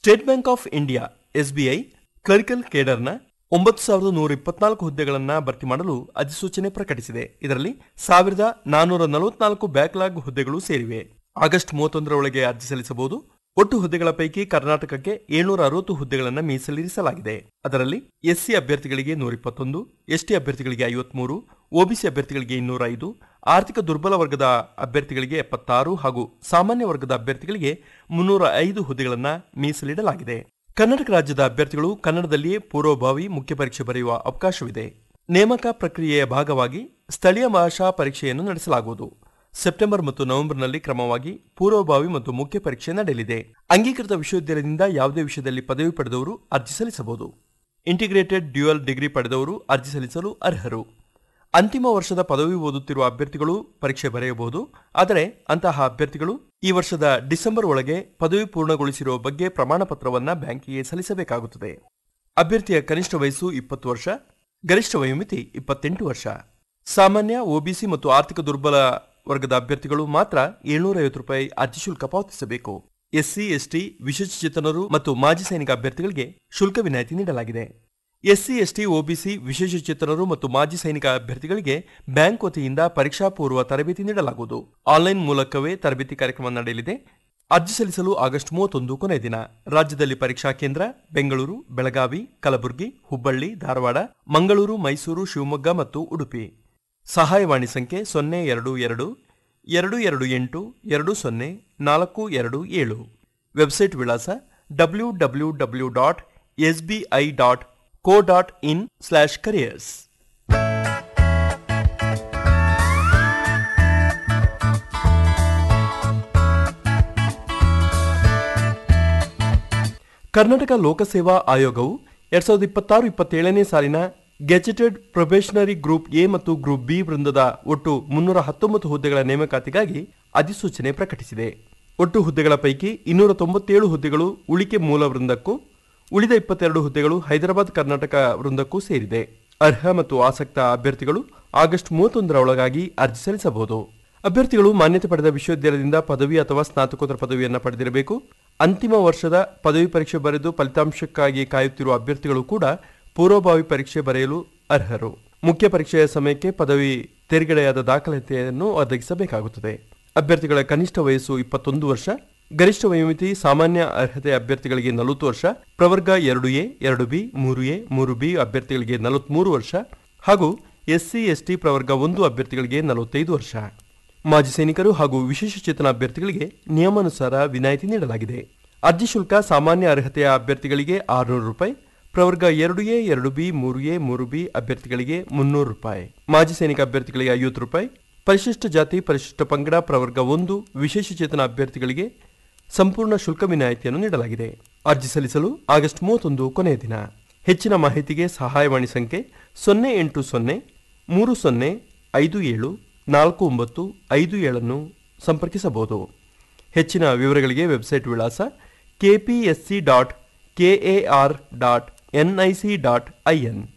state Bank of India SBI clerical ಕೇಡರ್ನ ಒಂಬತ್ತು ಸಾವಿರದ ನೂರ ಇಪ್ಪತ್ನಾಲ್ಕು ಹುದ್ದೆಗಳನ್ನು ಭರ್ತಿ ಮಾಡಲು ಅಧಿಸೂಚನೆ ಪ್ರಕಟಿಸಿದೆ ಇದರಲ್ಲಿ ಸಾವಿರದ ನಾನ್ನೂರ ನಲವತ್ನಾಲ್ಕು ಬ್ಯಾಕ್ಲಾಗ್ ಹುದ್ದೆಗಳು ಸೇರಿವೆ ಆಗಸ್ಟ್ ಮೂವತ್ತೊಂದರ ಒಳಗೆ ಅರ್ಜಿ ಸಲ್ಲಿಸಬಹುದು ಒಟ್ಟು ಹುದ್ದೆಗಳ ಪೈಕಿ ಕರ್ನಾಟಕಕ್ಕೆ ಏಳ್ನೂರ ಅರವತ್ತು ಹುದ್ದೆಗಳನ್ನು ಮೀಸಲಿರಿಸಲಾಗಿದೆ ಅದರಲ್ಲಿ ಎಸ್ಸಿ ಅಭ್ಯರ್ಥಿಗಳಿಗೆ ನೂರ ಇಪ್ಪತ್ತೊಂದು ಎಸ್ಟಿ ಅಭ್ಯರ್ಥಿಗಳಿಗೆ ಐವತ್ಮೂರು ಒಬಿಸಿ ಅಭ್ಯರ್ಥಿಗಳಿಗೆ ಇನ್ನೂರ ಐದು ಆರ್ಥಿಕ ದುರ್ಬಲ ವರ್ಗದ ಅಭ್ಯರ್ಥಿಗಳಿಗೆ ಎಪ್ಪತ್ತಾರು ಹಾಗೂ ಸಾಮಾನ್ಯ ವರ್ಗದ ಅಭ್ಯರ್ಥಿಗಳಿಗೆ ಮುನ್ನೂರ ಐದು ಹುದ್ದೆಗಳನ್ನು ಮೀಸಲಿಡಲಾಗಿದೆ ಕರ್ನಾಟಕ ರಾಜ್ಯದ ಅಭ್ಯರ್ಥಿಗಳು ಕನ್ನಡದಲ್ಲಿಯೇ ಪೂರ್ವಭಾವಿ ಮುಖ್ಯ ಪರೀಕ್ಷೆ ಬರೆಯುವ ಅವಕಾಶವಿದೆ ನೇಮಕ ಪ್ರಕ್ರಿಯೆಯ ಭಾಗವಾಗಿ ಸ್ಥಳೀಯ ಭಾಷಾ ಪರೀಕ್ಷೆಯನ್ನು ನಡೆಸಲಾಗುವುದು ಸೆಪ್ಟೆಂಬರ್ ಮತ್ತು ನವೆಂಬರ್ನಲ್ಲಿ ಕ್ರಮವಾಗಿ ಪೂರ್ವಭಾವಿ ಮತ್ತು ಮುಖ್ಯ ಪರೀಕ್ಷೆ ನಡೆಯಲಿದೆ ಅಂಗೀಕೃತ ವಿಶ್ವವಿದ್ಯಾಲಯದಿಂದ ಯಾವುದೇ ವಿಷಯದಲ್ಲಿ ಪದವಿ ಪಡೆದವರು ಅರ್ಜಿ ಸಲ್ಲಿಸಬಹುದು ಇಂಟಿಗ್ರೇಟೆಡ್ ಡ್ಯುಯಲ್ ಡಿಗ್ರಿ ಪಡೆದವರು ಅರ್ಜಿ ಸಲ್ಲಿಸಲು ಅರ್ಹರು ಅಂತಿಮ ವರ್ಷದ ಪದವಿ ಓದುತ್ತಿರುವ ಅಭ್ಯರ್ಥಿಗಳು ಪರೀಕ್ಷೆ ಬರೆಯಬಹುದು ಆದರೆ ಅಂತಹ ಅಭ್ಯರ್ಥಿಗಳು ಈ ವರ್ಷದ ಡಿಸೆಂಬರ್ ಒಳಗೆ ಪದವಿ ಪೂರ್ಣಗೊಳಿಸಿರುವ ಬಗ್ಗೆ ಪ್ರಮಾಣ ಪತ್ರವನ್ನ ಬ್ಯಾಂಕಿಗೆ ಸಲ್ಲಿಸಬೇಕಾಗುತ್ತದೆ ಅಭ್ಯರ್ಥಿಯ ಕನಿಷ್ಠ ವಯಸ್ಸು ಇಪ್ಪತ್ತು ವರ್ಷ ಗರಿಷ್ಠ ವಯೋಮಿತಿ ಇಪ್ಪತ್ತೆಂಟು ವರ್ಷ ಸಾಮಾನ್ಯ ಒಬಿಸಿ ಮತ್ತು ಆರ್ಥಿಕ ದುರ್ಬಲ ವರ್ಗದ ಅಭ್ಯರ್ಥಿಗಳು ಮಾತ್ರ ಏಳ್ನೂರ ಐವತ್ತು ರೂಪಾಯಿ ಅರ್ಜಿ ಶುಲ್ಕ ಪಾವತಿಸಬೇಕು ಎಸ್ಸಿ ಎಸ್ಟಿ ವಿಶೇಷಚೇತನರು ಮತ್ತು ಮಾಜಿ ಸೈನಿಕ ಅಭ್ಯರ್ಥಿಗಳಿಗೆ ಶುಲ್ಕ ವಿನಾಯಿತಿ ನೀಡಲಾಗಿದೆ ಎಸ್ಸಿ ಎಸ್ಟಿ ಒಬಿಸಿ ವಿಶೇಷಚೇತನರು ಮತ್ತು ಮಾಜಿ ಸೈನಿಕ ಅಭ್ಯರ್ಥಿಗಳಿಗೆ ಬ್ಯಾಂಕ್ ವತಿಯಿಂದ ಪರೀಕ್ಷಾ ಪೂರ್ವ ತರಬೇತಿ ನೀಡಲಾಗುವುದು ಆನ್ಲೈನ್ ಮೂಲಕವೇ ತರಬೇತಿ ಕಾರ್ಯಕ್ರಮ ನಡೆಯಲಿದೆ ಅರ್ಜಿ ಸಲ್ಲಿಸಲು ಆಗಸ್ಟ್ ಮೂವತ್ತೊಂದು ಕೊನೆಯ ದಿನ ರಾಜ್ಯದಲ್ಲಿ ಪರೀಕ್ಷಾ ಕೇಂದ್ರ ಬೆಂಗಳೂರು ಬೆಳಗಾವಿ ಕಲಬುರಗಿ ಹುಬ್ಬಳ್ಳಿ ಧಾರವಾಡ ಮಂಗಳೂರು ಮೈಸೂರು ಶಿವಮೊಗ್ಗ ಮತ್ತು ಉಡುಪಿ ಸಹಾಯವಾಣಿ ಸಂಖ್ಯೆ ಸೊನ್ನೆ ಎರಡು ಎರಡು ಎರಡು ಎರಡು ಎಂಟು ಎರಡು ಸೊನ್ನೆ ನಾಲ್ಕು ಎರಡು ಏಳು ವೆಬ್ಸೈಟ್ ವಿಳಾಸ W W W dot S B I dot co dot in slash careers Karnataka ಲೋಕಸೇವಾ ಆಯೋಗವು ಎರಡ್ ಸಾವಿರದ ಇಪ್ಪತ್ತಾರು ಇಪ್ಪತ್ತೇಳನೇ ಸಾಲಿನ ಗೆಜೆಟೆಡ್ ಪ್ರೊಬೇಷನರಿ ಗ್ರೂಪ್ ಎ ಮತ್ತು ಗ್ರೂಪ್ ಬಿ ವೃಂದದ ಒಟ್ಟು ಮುನ್ನೂರ ಹತ್ತೊಂಬತ್ತು ಹುದ್ದೆಗಳ ನೇಮಕಾತಿಗಾಗಿ ಅಧಿಸೂಚನೆ ಪ್ರಕಟಿಸಿದೆ ಒಟ್ಟು ಹುದ್ದೆಗಳ ಪೈಕಿ ಇನ್ನೂರ ತೊಂಬತ್ತೇಳು ಹುದ್ದೆಗಳು ಉಳಿಕೆ ಮೂಲ ವೃಂದಕ್ಕೂ ಉಳಿದ ಇಪ್ಪತ್ತೆರಡು ಹುದ್ದೆಗಳು ಹೈದರಾಬಾದ್ ಕರ್ನಾಟಕ ವೃಂದಕ್ಕೂ ಸೇರಿದೆ ಅರ್ಹ ಮತ್ತು ಆಸಕ್ತ ಅಭ್ಯರ್ಥಿಗಳು ಆಗಸ್ಟ್ ಮೂವತ್ತೊಂದರ ಒಳಗಾಗಿ ಅರ್ಜಿ ಸಲ್ಲಿಸಬಹುದು ಅಭ್ಯರ್ಥಿಗಳು ಮಾನ್ಯತೆ ಪಡೆದ ವಿಶ್ವವಿದ್ಯಾಲಯದಿಂದ ಪದವಿ ಅಥವಾ ಸ್ನಾತಕೋತ್ತರ ಪದವಿಯನ್ನು ಪಡೆದಿರಬೇಕು ಅಂತಿಮ ವರ್ಷದ ಪದವಿ ಪರೀಕ್ಷೆ ಬರೆದು ಫಲಿತಾಂಶಕ್ಕಾಗಿ ಕಾಯುತ್ತಿರುವ ಅಭ್ಯರ್ಥಿಗಳು ಕೂಡ ಪೂರ್ವಭಾವಿ ಪರೀಕ್ಷೆ ಬರೆಯಲು ಅರ್ಹರು ಮುಖ್ಯ ಪರೀಕ್ಷೆಯ ಸಮಯಕ್ಕೆ ಪದವಿ ತೆರಿಗೆಡೆಯಾದ ದಾಖಲಾತಿಯನ್ನು ಒದಗಿಸಬೇಕಾಗುತ್ತದೆ ಅಭ್ಯರ್ಥಿಗಳ ಕನಿಷ್ಠ ವಯಸ್ಸು ಇಪ್ಪತ್ತೊಂದು ವರ್ಷ ಗರಿಷ್ಠ ವಯೋಮಿತಿ ಸಾಮಾನ್ಯ ಅರ್ಹತೆ ಅಭ್ಯರ್ಥಿಗಳಿಗೆ ನಲವತ್ತು ವರ್ಷ ಪ್ರವರ್ಗ ಎರಡು ಎ ಎರಡು ಬಿ ಮೂರು ಎ ಮೂರು ಬಿ ಅಭ್ಯರ್ಥಿಗಳಿಗೆ ನಲವತ್ಮೂರು ವರ್ಷ ಹಾಗೂ ಎಸ್ಸಿ ಎಸ್ಟಿ ಪ್ರವರ್ಗ ಒಂದು ಅಭ್ಯರ್ಥಿಗಳಿಗೆ ನಲವತ್ತೈದು ವರ್ಷ ಮಾಜಿ ಸೈನಿಕರು ಹಾಗೂ ವಿಶೇಷಚೇತನ ಅಭ್ಯರ್ಥಿಗಳಿಗೆ ನಿಯಮಾನುಸಾರ ವಿನಾಯಿತಿ ನೀಡಲಾಗಿದೆ ಅರ್ಜಿ ಶುಲ್ಕ ಸಾಮಾನ್ಯ ಅರ್ಹತೆಯ ಅಭ್ಯರ್ಥಿಗಳಿಗೆ ಆರುನೂರು ರೂಪಾಯಿ ಪ್ರವರ್ಗ ಎರಡು ಎ ಎರಡು ಬಿ ಮೂರು ಎ ಮೂರು ಬಿ ಅಭ್ಯರ್ಥಿಗಳಿಗೆ ಮುನ್ನೂರು ರೂಪಾಯಿ ಮಾಜಿ ಸೈನಿಕ ಅಭ್ಯರ್ಥಿಗಳಿಗೆ ಐವತ್ತು ರೂಪಾಯಿ ಪರಿಶಿಷ್ಟ ಜಾತಿ ಪರಿಶಿಷ್ಟ ಪಂಗಡ ಪ್ರವರ್ಗ ಒಂದು ವಿಶೇಷಚೇತನ ಅಭ್ಯರ್ಥಿಗಳಿಗೆ ಸಂಪೂರ್ಣ ಶುಲ್ಕ ವಿನಾಯಿತಿಯನ್ನು ನೀಡಲಾಗಿದೆ ಅರ್ಜಿ ಸಲ್ಲಿಸಲು ಆಗಸ್ಟ್ ಮೂವತ್ತೊಂದು ಕೊನೆಯ ದಿನ ಹೆಚ್ಚಿನ ಮಾಹಿತಿಗೆ ಸಹಾಯವಾಣಿ ಸಂಖ್ಯೆ ಸೊನ್ನೆ ಎಂಟು ಸೊನ್ನೆ ಮೂರು ಸೊನ್ನೆ ಐದು ಏಳು ನಾಲ್ಕು ಒಂಬತ್ತು ಐದು ಏಳನ್ನು ಸಂಪರ್ಕಿಸಬಹುದು ಹೆಚ್ಚಿನ ವಿವರಗಳಿಗೆ ವೆಬ್ಸೈಟ್ ವಿಳಾಸ KPSC dot KAR dot NIC dot IN